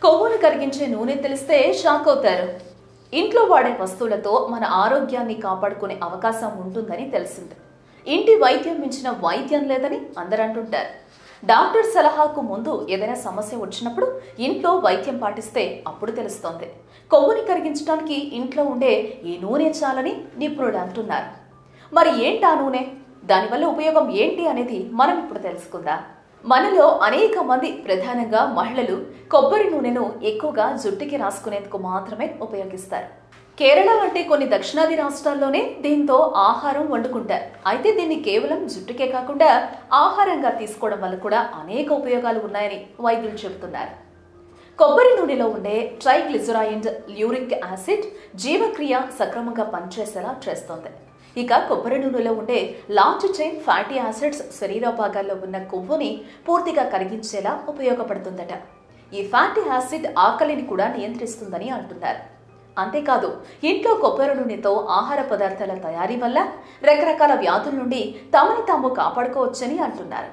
కొవ్వును కరిగించే నూనె తెలిస్తే షాక్ అవుతారు ఇంట్లో వాడే వస్తువులతో మన ఆరోగ్యాన్ని కాపాడుకునే అవకాశం ఉంటుందని తెలిసింది ఇంటి వైద్యం మించిన వైద్యం లేదని అందరూ అంటుంటారు డాక్టర్ సలహాకు ముందు ఏదైనా సమస్య వచ్చినప్పుడు ఇంట్లో వైద్యం పాటిస్తే అప్పుడు తెలుస్తోంది కొవ్వుని కరిగించడానికి ఇంట్లో ఉండే ఈ నూనె చాలని నిపుణులు అంటున్నారు మరి ఏంటి ఆ నూనె దానివల్ల ఉపయోగం ఏంటి అనేది మనం ఇప్పుడు తెలుసుకుందాం మనలో అనేక మంది ప్రధానంగా మహిళలు కొబ్బరి నూనెను ఎక్కువగా జుట్టుకి రాసుకునేందుకు మాత్రమే ఉపయోగిస్తారు కేరళ వంటి కొన్ని దక్షిణాది రాష్ట్రాల్లోనే దీంతో ఆహారం వండుకుంటారు అయితే దీన్ని కేవలం జుట్టుకే కాకుండా ఆహారంగా తీసుకోవడం వల్ల కూడా అనేక ఉపయోగాలు ఉన్నాయని వైద్యులు చెబుతున్నారు కొబ్బరి నూనెలో ఉండే ట్రైగ్లిజరాయిడ్ ల్యూరిక్ యాసిడ్ జీవక్రియ సక్రమంగా పనిచేసేలా చేస్తుంది ఇక కొబ్బరి నూనెలో ఉండే లాంగ్ చైన్ ఫ్యాటీ యాసిడ్స్ శరీర భాగాల్లో ఉన్న కొవ్వుని పూర్తిగా కరిగించేలా ఉపయోగపడుతుందట ఈ ఫ్యాటీ యాసిడ్ ఆకలిని కూడా నియంత్రిస్తుందని అంటున్నారు అంతేకాదు ఇంట్లో కొబ్బరి నూనెతో ఆహార పదార్థాల తయారీ వల్ల రకరకాల వ్యాధుల నుండి తమని తాము కాపాడుకోవచ్చని అంటున్నారు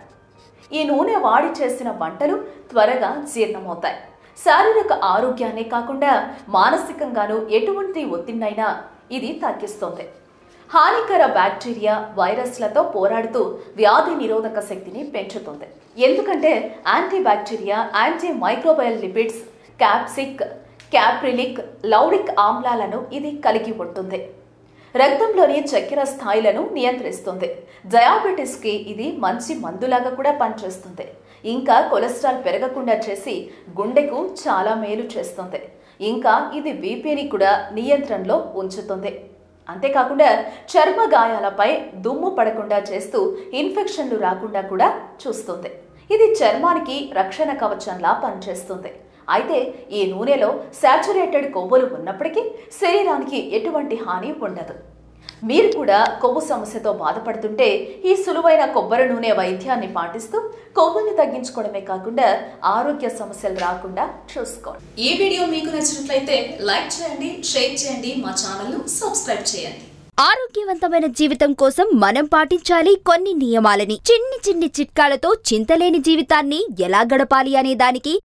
ఈ నూనె వాడి చేసిన వంటలు త్వరగా జీర్ణమవుతాయి శారీరక ఆరోగ్యాన్నే కాకుండా మానసికంగానూ ఎటువంటి ఒత్తిడినైనా ఇది తగ్గిస్తుంది హానికర బ్యాక్టీరియా వైరస్లతో పోరాడుతూ వ్యాధి నిరోధక శక్తిని పెంచుతుంది ఎందుకంటే anti bacteria anti microbial lipids క్యాప్సిక్ క్యాప్రిలిక్ లౌరిక్ ఆమ్లాలను ఇది కలిగి ఉంటుంది రక్తంలోని చక్కెర స్థాయిలను నియంత్రిస్తుంది డయాబెటీస్కి ఇది మంచి మందులాగా కూడా పనిచేస్తుంది ఇంకా కొలెస్ట్రాల్ పెరగకుండా చేసి గుండెకు చాలా మేలు చేస్తుంది ఇంకా ఇది బీపీని కూడా నియంత్రణలో ఉంచుతుంది అంతేకాకుండా చర్మ గాయాలపై దుమ్ము పడకుండా చేస్తూ ఇన్ఫెక్షన్లు రాకుండా కూడా చూస్తుంది ఇది చర్మానికి రక్షణ కవచంలా పనిచేస్తుంది అయితే ఈ నూనెలో శాచురేటెడ్ కొవ్వులు ఉన్నప్పటికీ శరీరానికి ఎటువంటి హాని ఉండదు మీరు కూడా కొవ్వు సమస్యతో బాధపడుతుంటే ఈ సులువైన కొబ్బరి నూనె వైద్యాన్ని పాటిస్తూ కొవ్వుని తగ్గించుకోవడమే కాకుండా ఆరోగ్య సమస్యలు రాకుండా చూసుకోండి ఈ వీడియో మీకు నచ్చినట్లయితే లైక్ చేయండి షేర్ చేయండి మా ఛానల్ను సబ్స్క్రైబ్ చేయండి ఆరోగ్యవంతమైన జీవితం కోసం మనం పాటించాలి కొన్ని నియమాలని చిన్ని చిన్ని చిట్కాలతో చింతలేని జీవితాన్ని ఎలా గడపాలి అనే దానికి